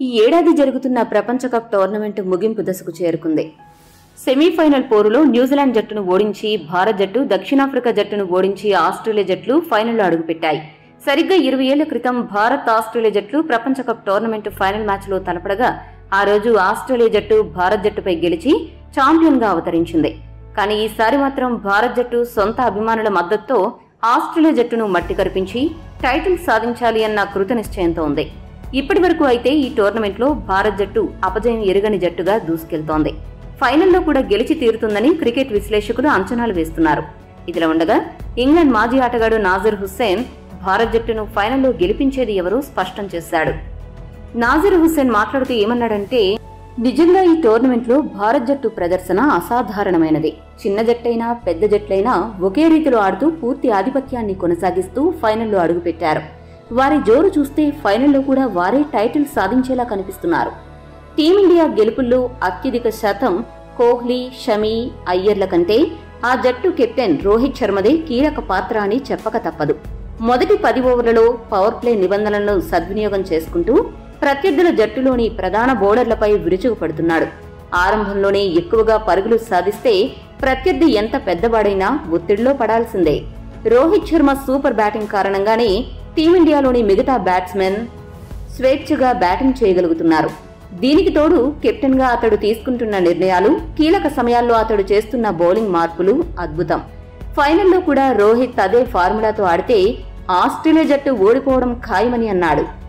ఈ ఏడాది జరుగుతున్న ప్రపంచ కప్ టోర్నమెంట్ ముగింపు దశకు చేరుకుంది సెమీఫైనల్ పోరులో న్యూజిలాండ్ జట్టును ఓడించి భారత్ జట్టు దక్షిణాఫ్రికా జట్టును ఓడించి ఆస్ట్రేలియా జట్లు ఫైనల్లో అడుగుపెట్టాయి సరిగ్గా ఇరవై ఏళ్ల క్రితం భారత్ ఆస్ట్రేలియా జట్లు ప్రపంచ కప్ టోర్నమెంట్ ఫైనల్ మ్యాచ్లో తలపడగా ఆ రోజు ఆస్ట్రేలియా జట్టు భారత్ జట్టుపై గెలిచి ఛాంపియన్గా అవతరించింది కానీ ఈసారి మాత్రం భారత్ జట్టు సొంత అభిమానుల మద్దతుతో ఆస్ట్రేలియా జట్టును మట్టి కరిపించి టైటిల్ సాధించాలి అన్న కృత నిశ్చయంతో ఉంది ఇప్పటి వరకు అయితే ఈ టోర్నమెంట్లో భారత్ జట్టు అపజయం ఎరుగని జట్టుగా దూసుకెళ్తోంది ఫైనల్లో కూడా గెలిచి తీరుతుందని క్రికెట్ విశ్లేషకులు అంచనాలు వేస్తున్నారు ఇదిలా ఉండగా ఇంగ్లాండ్ మాజీ ఆటగాడు నాజర్ హుస్సేన్ భారత్ జట్టును ఫైనల్లో గెలిపించేది ఎవరో స్పష్టం చేశాడు నాజర్ హుస్సేన్ మాట్లాడుతూ ఏమన్నాడంటే నిజంగా ఈ టోర్నమెంట్లో భారత్ జట్టు ప్రదర్శన అసాధారణమైనది చిన్న జట్టైనా పెద్ద జట్లైనా ఒకే రీతిలో ఆడుతూ పూర్తి ఆధిపత్యాన్ని కొనసాగిస్తూ ఫైనల్లో అడుగుపెట్టారు వారి జోరు చూస్తే ఫైనల్లో కూడా వారే టైటిల్ సాధించేలా కనిపిస్తున్నారు టీమిండియా గెలుపుల్లో అత్యధిక శాతం కోహ్లీ షమీ అయ్యర్ల కంటే ఆ జట్టు కెప్టెన్ రోహిత్ శర్మదే కీలక పాత్ర అని చెప్పక తప్పదు మొదటి పది ఓవర్లలో పవర్ ప్లే నిబంధనలను సద్వినియోగం చేసుకుంటూ ప్రత్యర్థుల జట్టులోని ప్రధాన బౌలర్లపై విరుచుకుపడుతున్నాడు ఆరంభంలోనే ఎక్కువగా పరుగులు సాధిస్తే ప్రత్యర్థి ఎంత పెద్దవాడైనా ఒత్తిడిలో పడాల్సిందే రోహిత్ శర్మ సూపర్ బ్యాటింగ్ కారణంగానే టీమిండియాలోని మిగతా బ్యాట్స్మెన్ స్వేచ్ఛగా బ్యాటింగ్ చేయగలుగుతున్నారు దీనికి తోడు కెప్టెన్ గా అతడు తీసుకుంటున్న నిర్ణయాలు కీలక సమయాల్లో అతడు చేస్తున్న బౌలింగ్ మార్పులు అద్భుతం ఫైనల్లో కూడా రోహిత్ అదే ఫార్ములాతో ఆడితే ఆస్ట్రేలియా జట్టు ఓడిపోవడం ఖాయమని అన్నాడు